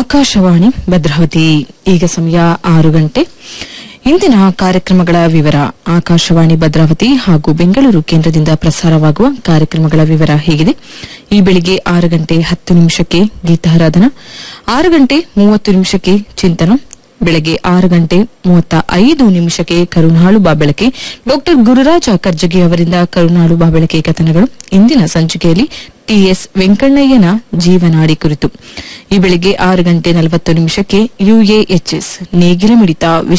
ಆಕಾಶವಾಣಿ ಭದ್ರಾವತಿ ಈಗ ಸಮಯ ಆರು ಗಂಟೆ ಇಂದಿನ ಕಾರ್ಯಕ್ರಮಗಳ ವಿವರ ಆಕಾಶವಾಣಿ ಭದ್ರಾವತಿ ಹಾಗೂ ಬೆಂಗಳೂರು ಕೇಂದ್ರದಿಂದ ಪ್ರಸಾರವಾಗುವ ಕಾರ್ಯಕ್ರಮಗಳ ವಿವರ ಹೀಗಿದೆ ಈ ಬೆಳಿಗ್ಗೆ ಆರು ಗಂಟೆ ಹತ್ತು ನಿಮಿಷಕ್ಕೆ ಗೀತಾರಾಧನ ಆರು ಗಂಟೆ ಮೂವತ್ತು ನಿಮಿಷಕ್ಕೆ ಚಿಂತನ ಬೆಳಗ್ಗೆ ಆರು ಗಂಟೆ ಮೂವತ್ತ ಐದು ನಿಮಿಷಕ್ಕೆ ಕರುಣಾಳು ಬಾಬೆಳಕೆ ಡಾಕ್ಟರ್ ಗುರುರಾಜ ಕರ್ಜಗಿ ಅವರಿಂದ ಕರುಣಾಳು ಬಾಬೆಳಕೆ ಕಥನಗಳು ಇಂದಿನ ಸಂಚಿಕೆಯಲ್ಲಿ ಟಿಎಸ್ ವೆಂಕಣ್ಣಯ್ಯನ ಜೀವನಾಡಿ ಕುರಿತು ಈ ಬೆಳಿಗ್ಗೆ ಆರು ಗಂಟೆ ನಲವತ್ತು ನಿಮಿಷಕ್ಕೆ ಯುಎಎಚ್ಎಸ್ ನೇಗಿಲ ಮಿಡಿತ